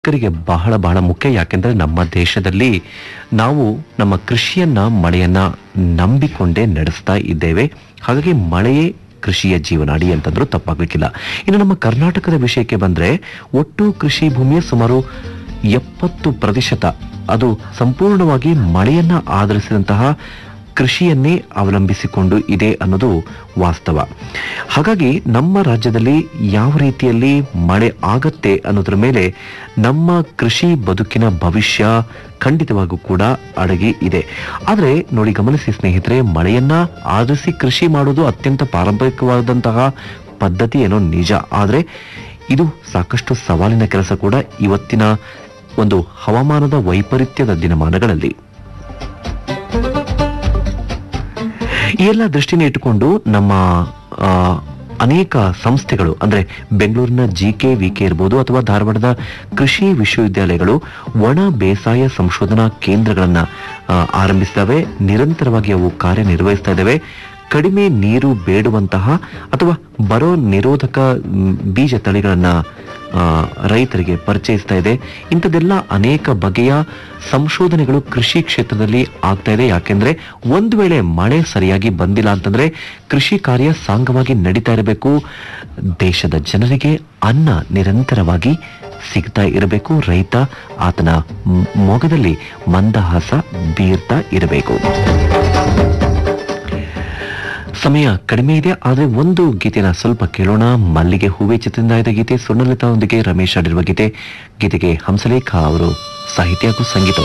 ರೈತರಿಗೆ ಬಹಳ ಬಹಳ ಮುಖ್ಯ ಯಾಕೆಂದ್ರೆ ನಮ್ಮ ದೇಶದಲ್ಲಿ ನಾವು ನಮ್ಮ ಕೃಷಿಯನ್ನ ಮಳೆಯನ್ನ ನಂಬಿಕೊಂಡೇ ನಡೆಸ್ತಾ ಇದ್ದೇವೆ ಹಾಗಾಗಿ ಮಳೆಯೇ ಕೃಷಿಯ ಜೀವನಾಡಿ ಅಂತಂದ್ರೂ ತಪ್ಪಾಗಲಿಕ್ಕಿಲ್ಲ ಇನ್ನು ನಮ್ಮ ಕರ್ನಾಟಕದ ವಿಷಯಕ್ಕೆ ಬಂದ್ರೆ ಒಟ್ಟು ಕೃಷಿ ಭೂಮಿಯ ಸುಮಾರು ಎಪ್ಪತ್ತು ಪ್ರತಿಶತ ಅದು ಸಂಪೂರ್ಣವಾಗಿ ಮಳೆಯನ್ನ ಆಧರಿಸಿದಂತಹ ಕೃಷಿಯನ್ನೇ ಅವಲಂಬಿಸಿಕೊಂಡು ಇದೆ ಅನ್ನೋದು ವಾಸ್ತವ ಹಾಗಾಗಿ ನಮ್ಮ ರಾಜ್ಯದಲ್ಲಿ ಯಾವ ರೀತಿಯಲ್ಲಿ ಮಳೆ ಆಗತ್ತೆ ಅನ್ನೋದ್ರ ಮೇಲೆ ನಮ್ಮ ಕೃಷಿ ಬದುಕಿನ ಭವಿಷ್ಯ ಖಂಡಿತವಾಗೂ ಕೂಡ ಅಡಗಿ ಇದೆ ಆದರೆ ನೋಡಿ ಗಮನಿಸಿ ಸ್ನೇಹಿತರೆ ಮಳೆಯನ್ನ ಆಧರಿಸಿ ಕೃಷಿ ಮಾಡೋದು ಅತ್ಯಂತ ಪಾರಂಪರಿಕವಾದಂತಹ ಪದ್ಧತಿ ಏನೋ ನಿಜ ಆದರೆ ಇದು ಸಾಕಷ್ಟು ಸವಾಲಿನ ಕೆಲಸ ಕೂಡ ಇವತ್ತಿನ ಒಂದು ಹವಾಮಾನದ ವೈಪರೀತ್ಯದ ದಿನಮಾನಗಳಲ್ಲಿ ಈ ಎಲ್ಲ ದೃಷ್ಟಿನ ಇಟ್ಟುಕೊಂಡು ನಮ್ಮ ಆ, ಅನೇಕ ಸಂಸ್ಥೆಗಳು ಅಂದ್ರೆ ಬೆಂಗಳೂರಿನ ಜಿ ಕೆ ವಿ ಕೆ ಇರ್ಬೋದು ಅಥವಾ ಧಾರವಾಡದ ಕೃಷಿ ವಿಶ್ವವಿದ್ಯಾಲಯಗಳು ಒಣ ಬೇಸಾಯ ಸಂಶೋಧನಾ ಕೇಂದ್ರಗಳನ್ನ ಆ, ಆರಂಭಿಸಿದವೆ ನಿರಂತರವಾಗಿ ಅವು ಕಾರ್ಯನಿರ್ವಹಿಸ್ತಾ ಇದ್ದಾವೆ ಕಡಿಮೆ ನೀರು ಬೇಡುವಂತಹ ಅಥವಾ ಬರೋ ನಿರೋಧಕ ಮ್, ಬೀಜ ತಳಿಗಳನ್ನ ಆ, ರೈತರಿಗೆ ಪರಿಚಯಿಸ್ತಾ ಇದೆ ಇಂಥದ್ದೆಲ್ಲ ಅನೇಕ ಬಗೆಯ ಸಂಶೋಧನೆಗಳು ಕೃಷಿ ಕ್ಷೇತ್ರದಲ್ಲಿ ಆಗ್ತಾ ಇದೆ ಯಾಕೆಂದ್ರೆ ಒಂದು ವೇಳೆ ಮಳೆ ಸರಿಯಾಗಿ ಬಂದಿಲ್ಲ ಅಂತಂದ್ರೆ ಕೃಷಿ ಕಾರ್ಯ ಸಾಂಗವಾಗಿ ನಡೀತಾ ಇರಬೇಕು ದೇಶದ ಜನರಿಗೆ ಅನ್ನ ನಿರಂತರವಾಗಿ ಸಿಗ್ತಾ ಇರಬೇಕು ರೈತ ಆತನ ಮ್- ಮೊಗದಲ್ಲಿ ಮಂದಹಾಸ ಬೀರ್ತಾ ಇರಬೇಕು ಸಮಯ ಕಡಿಮೆ ಇದೆ ಆದ್ರೆ ಒಂದು ಗೀತೆನ ಸ್ವಲ್ಪ ಕೇಳೋಣ ಮಲ್ಲಿಗೆ ಹೂವೆ ಚಿತ್ರದಿಂದ ಆಯ್ದ ಗೀತೆ ಸುರ್ಣಲತಾದೊಂದಿಗೆ ರಮೇಶ್ ಆಡಿರುವ ಗೀತೆ ಗೀತೆಗೆ ಹಂಸಲೇಖ ಅವರು ಸಾಹಿತ್ಯ ಹಾಗೂ ಸಂಗೀತ